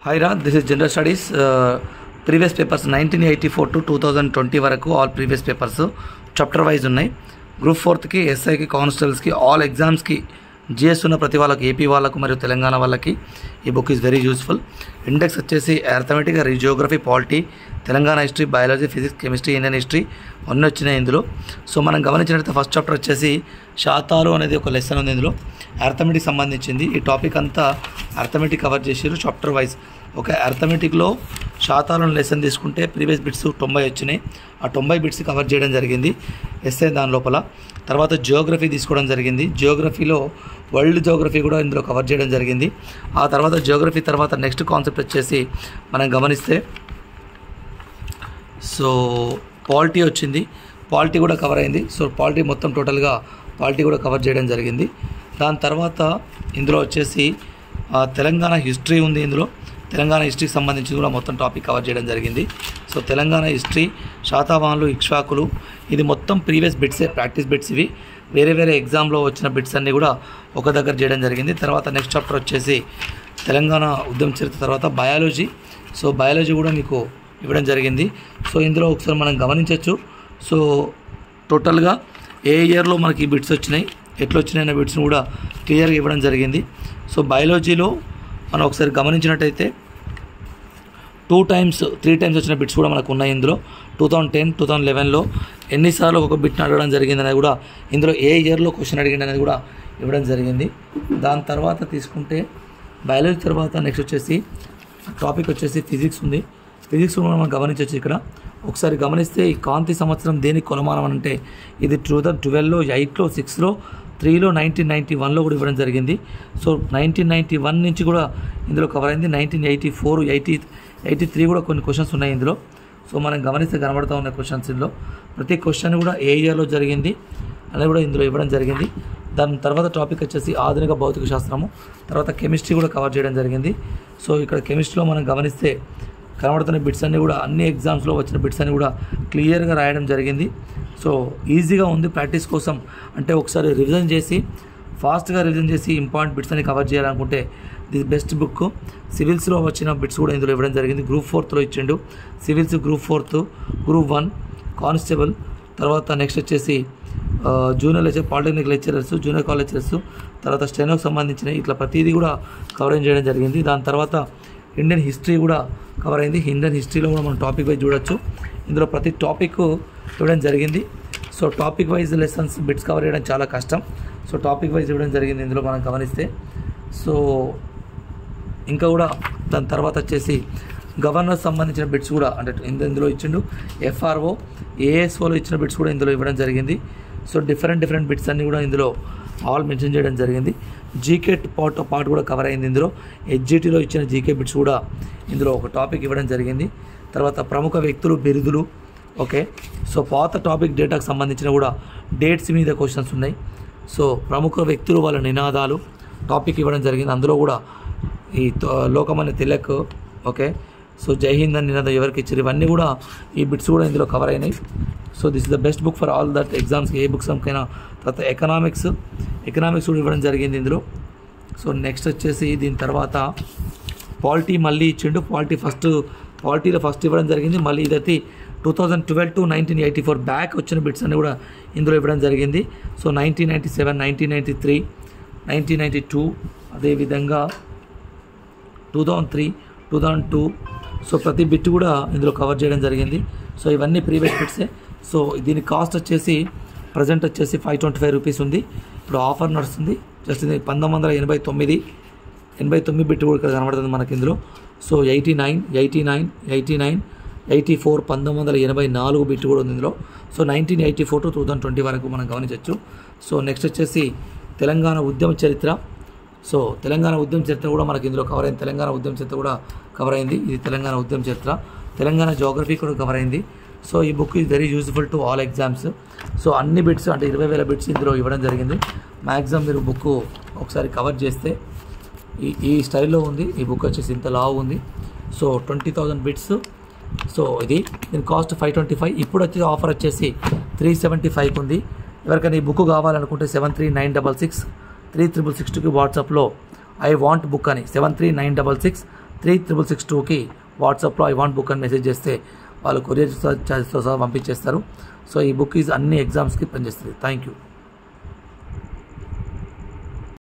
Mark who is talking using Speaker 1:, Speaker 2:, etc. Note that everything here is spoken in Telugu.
Speaker 1: హాయ్ రా this is general studies previous papers nineteen eighty four to two thousand twenty వరకు all previous papers chapter wise ఉన్నాయి గ్రూప్ ఫోర్త్కి ఎస్ఐకి కానిస్టేబుల్స్కి ఆల్ ఎగ్జామ్స్కి జిఎస్ ఉన్న ప్రతి వాళ్ళకి ఏపీ వాళ్ళకు మరియు తెలంగాణ వాళ్ళకి ఈ book is very useful index వచ్చేసి arithmetic geography polity Telangana history biology physics chemistry Indian history అన్నీ వచ్చినాయి ఇందులో సో మనం గమనించినట్లయితే ఫస్ట్ చాప్టర్ వచ్చేసి శాతాలు అనేది ఒక లెసన్ ఉంది ఇందులో అర్థమెటిక్ సంబంధించింది ఈ టాపిక్ అంతా అర్థమెటిక్ కవర్ చేసారు చాప్టర్ వైజ్ ఒక అర్థమెటిక్లో శాతాలను లెసన్ తీసుకుంటే ప్రీవియస్ బిట్స్ తొంభై వచ్చినాయి ఆ తొంభై బిట్స్ కవర్ చేయడం జరిగింది ఎస్ఐ దాని లోపల తర్వాత జియోగ్రఫీ తీసుకోవడం జరిగింది జియోగ్రఫీలో వరల్డ్ జియోగ్రఫీ కూడా ఇందులో కవర్ చేయడం జరిగింది ఆ తర్వాత జియోగ్రఫీ తర్వాత నెక్స్ట్ కాన్సెప్ట్ వచ్చేసి మనం గమనిస్తే సో పాలిటీ వచ్చింది పాలిటీ కూడా కవర్ అయింది సో పాలిటీ మొత్తం టోటల్గా పాలిటీ కూడా కవర్ చేయడం జరిగింది దాని తర్వాత ఇందులో వచ్చేసి ఆ, తెలంగాణ హిస్టరీ ఉంది ఇందులో తెలంగాణ హిస్టరీకి సంబంధించి కూడా మొత్తం టాపిక్ కవర్ చేయడం జరిగింది సో తెలంగాణ హిస్టరీ శాతవాహనులు ఇక్ష్వాకులు ఇది మొత్తం ప్రీవియస్ బిట్సే ప్రాక్టీస్ బిట్స్ ఇవి వేరే వేరే ఎగ్జామ్లో వచ్చిన బిట్స్ అన్నీ కూడా ఒక దగ్గర చేయడం జరిగింది తర్వాత నెక్స్ట్ చాప్టర్ వచ్చేసి తెలంగాణ ఉద్యమ చరిత్ర తర్వాత బయాలజీ సో బయాలజీ కూడా మీకు ఇవ్వడం జరిగింది సో ఇందులో ఒకసారి మనం గమనించవచ్చు సో టోటల్గా ఏ ఇయర్లో మనకి ఈ బిట్స్ వచ్చినాయి ఎట్లా వచ్చినాయి అనే బిట్స్ని కూడా క్లియర్గా ఇవ్వడం జరిగింది సో బయాలజీలో మనం ఒకసారి గమనించినట్టయితే టూ టైమ్స్ త్రీ టైమ్స్ వచ్చిన బిట్స్ కూడా మనకు ఉన్నాయి ఇందులో two thousand ten two thousand లెవెన్లో ఎన్నిసార్లు ఒక బిట్ని అడగడం జరిగింది అనేది కూడా ఇందులో ఏ ఇయర్లో క్వశ్చన్ అడిగింది అనేది కూడా ఇవ్వడం జరిగింది దాని తర్వాత తీసుకుంటే బయాలజీ తర్వాత నెక్స్ట్ వచ్చేసి టాపిక్ వచ్చేసి ఫిజిక్స్ ఉంది ఫిజిక్స్ కూడా మనం గమనించవచ్చు ఇక్కడ ఒకసారి గమనిస్తే ఈ కాంతి సంవత్సరం దేనికి కొలమానం అని అంటే ఇది టూ థౌజండ్ ట్వెల్వ్లో ఎయిట్లో సిక్స్లో త్రీలో నైన్టీన్ నైంటీ వన్లో కూడా ఇవ్వడం జరిగింది సో నైన్టీన్ నైంటీ వన్ నుంచి కూడా ఇందులో కవర్ అయింది nineteen eighty four eighty eighty three కూడా కొన్ని క్వశ్చన్స్ ఉన్నాయి ఇందులో సో మనం గమనిస్తే కనబడుతూ ఉన్న క్వశ్చన్స్ ఇందులో ప్రతి క్వశ్చన్ కూడా ఏ ఇయర్లో జరిగింది అనేది కూడా ఇందులో ఇవ్వడం జరిగింది దాని తర్వాత టాపిక్ వచ్చేసి ఆధునిక భౌతిక శాస్త్రము తర్వాత కెమిస్ట్రీ కూడా కవర్ చేయడం జరిగింది సో ఇక్కడ కెమిస్ట్రీలో మనం గమనిస్తే కనబడుతున్న బిట్స్ అన్నీ కూడా అన్ని ఎగ్జామ్స్లో వచ్చిన బిట్స్ అన్ని కూడా క్లియర్గా రాయడం జరిగింది సో ఈజీగా ఉంది ప్రాక్టీస్ కోసం అంటే ఒకసారి రివిజన్ చేసి ఫాస్ట్గా రివిజన్ చేసి ఇంపార్టెంట్ బిట్స్ అని కవర్ చేయాలనుకుంటే ది బెస్ట్ బుక్ సివిల్స్లో వచ్చిన బిట్స్ కూడా ఇందులో ఇవ్వడం జరిగింది గ్రూప్ ఫోర్త్లో ఇచ్చిండు civils group fourth group one constable తర్వాత నెక్స్ట్ వచ్చేసి ఆ, junior lecture polytechnic lecturers junior college lecturers తర్వాత స్టెనోకి సంబంధించిన ఇట్లా ప్రతిదీ కూడా కవరేజ్ చేయడం జరిగింది దాని తర్వాత ఇండియన్ హిస్టరీ కూడా కవర్ అయింది ఇండియన్ హిస్టరీలో కూడా మనం టాపిక్ వైజ్ చూడొచ్చు ఇందులో ప్రతి టాపిక్ ఇవ్వడం జరిగింది so topic wise lessons bits cover చేయడం చాలా కష్టం సో టాపిక్ వైజ్ ఇవ్వడం జరిగింది ఇందులో మనం గమనిస్తే సో ఇంకా కూడా దాని తర్వాత వచ్చేసి గవర్నర్ సంబంధించిన బిట్స్ కూడా అంటే ఇందు- ఇందులో ఇచ్చిండు ఎఫ్ఆర్ఓ ఏఎస్ఓలో ఇచ్చిన బిట్స్ కూడా ఇందులో ఇవ్వడం జరిగింది సో డిఫరెంట్ డిఫరెంట్ బిట్స్ అన్నీ కూడా ఇందులో ఆల్ మెన్షన్ చేయడం జరిగింది జీకే పార్ట్ పార్ట్ కూడా కవర్ అయింది ఇందులో హెచ్జిటీలో ఇచ్చిన జీకే బిట్స్ కూడా ఇందులో ఒక టాపిక్ ఇవ్వడం జరిగింది తర్వాత ప్రముఖ వ్యక్తులు బిరుదులు ఓకే సో పాత టాపిక్ డేటాకు సంబంధించిన కూడా డేట్స్ మీద క్వశ్చన్స్ ఉన్నాయి సో ప్రముఖ వ్యక్తులు వాళ్ళ నినాదాలు టాపిక్ ఇవ్వడం జరిగింది అందులో కూడా ఈ తో- లోకమాన్య తిలక్ ఓకే సో జై హింద్ అని నినాదం ఎవరికి ఇచ్చారు ఇవన్నీ కూడా ఈ బిట్స్ కూడా ఇందులో కవర్ అయినాయి so this is the best book for all that ఎగ్జామ్స్కి ఏ బుక్స్ కైనా తర్వాత ఎకనామిక్స్ ఎకనామిక్స్ కూడా ఇవ్వడం జరిగింది ఇందులో సో నెక్స్ట్ వచ్చేసి దీని తర్వాత పాలిటీ మళ్ళీ ఇచ్చిండు పాలిటీ ఫస్ట్ పాలిటీలో ఫస్ట్ ఇవ్వడం జరిగింది మళ్ళీ ఇదైతే two thousand twelve to nineteen eighty four back వచ్చిన బిట్స్ అన్ని కూడా ఇందులో ఇవ్వడం జరిగింది so nineteen ninety seven nineteen ninety three nineteen ninety two అదేవిధంగా two thousand three two thousand two so ప్రతి బిట్ కూడా ఇందులో కవర్ చేయడం జరిగింది సో ఇవన్నీ ప్రీవియస్ బిట్సే సో దీని కాస్ట్ వచ్చేసి ప్రజెంట్ వచ్చేసి ఫైవ్ ట్వంటీ ఫైవ్ రూపీస్ ఉంది ఇప్పుడు ఆఫర్ నడుస్తుంది జస్ట్ ఇది పంతొమ్మిది వందల ఎనభై తొమ్మిది ఎనభై తొమ్మిది బిట్ కూడా ఇక్కడ కనబడుతుంది మనకి ఇందులో so eighty nine eighty nine eighty nine eighty four పంతొమ్మిది వందల ఎనభై నాలుగు బిట్ కూడా ఉంది ఇందులో so nineteen eighty four to two thousand twenty వరకు మనం గమనించవచ్చు సో నెక్స్ట్ వచ్చేసి తెలంగాణ ఉద్యమ చరిత్ర సో తెలంగాణ ఉద్యమ చరిత్ర కూడా మనకి ఇందులో కవర్ అయింది తెలంగాణ ఉద్యమ చరిత్ర కూడా కవర్ అయింది ఇది తెలంగాణ ఉద్యమ చరిత్ర తెలంగాణ జోగ్రఫీ కూడా కవర్ అయింది సో ఈ book is very useful to all exams so అన్ని బిట్స్ అంటే ఇరవై వేల బిట్స్ ఇందులో ఇవ్వడం జరిగింది మ్యాక్సిమం మీరు బుక్ ఒకసారి కవర్ చేస్తే ఈ ఈ స్టైల్లో ఉంది ఈ బుక్ వచ్చేసి ఇంత లావు ఉంది so twenty thousand bits so ఇది దీని కాస్ట్ ఫైవ్ ట్వంటీ ఫైవ్ ఇప్పుడు వచ్చే ఆఫర్ వచ్చేసి త్రీ సెవెంటీ ఫైవ్కి ఉంది ఎవరికైనా ఈ బుక్ కావాలనుకుంటే seven three nine double six three triple six టూకి వాట్సాప్లో ఐ వాంట్ బుక్ అని seven three nine double six three triple six టూకి వాట్సాప్లో ఐ వాంట్ బుక్ అని మెసేజ్ చేస్తే వాళ్ళు కొరియర్ ఛార్జెస్తో సహా పంపించేస్తారు సో ఈ బుక్ ఈజ్ అన్ని ఎగ్జామ్స్కి పనిచేస్తుంది థ్యాంక్ యూ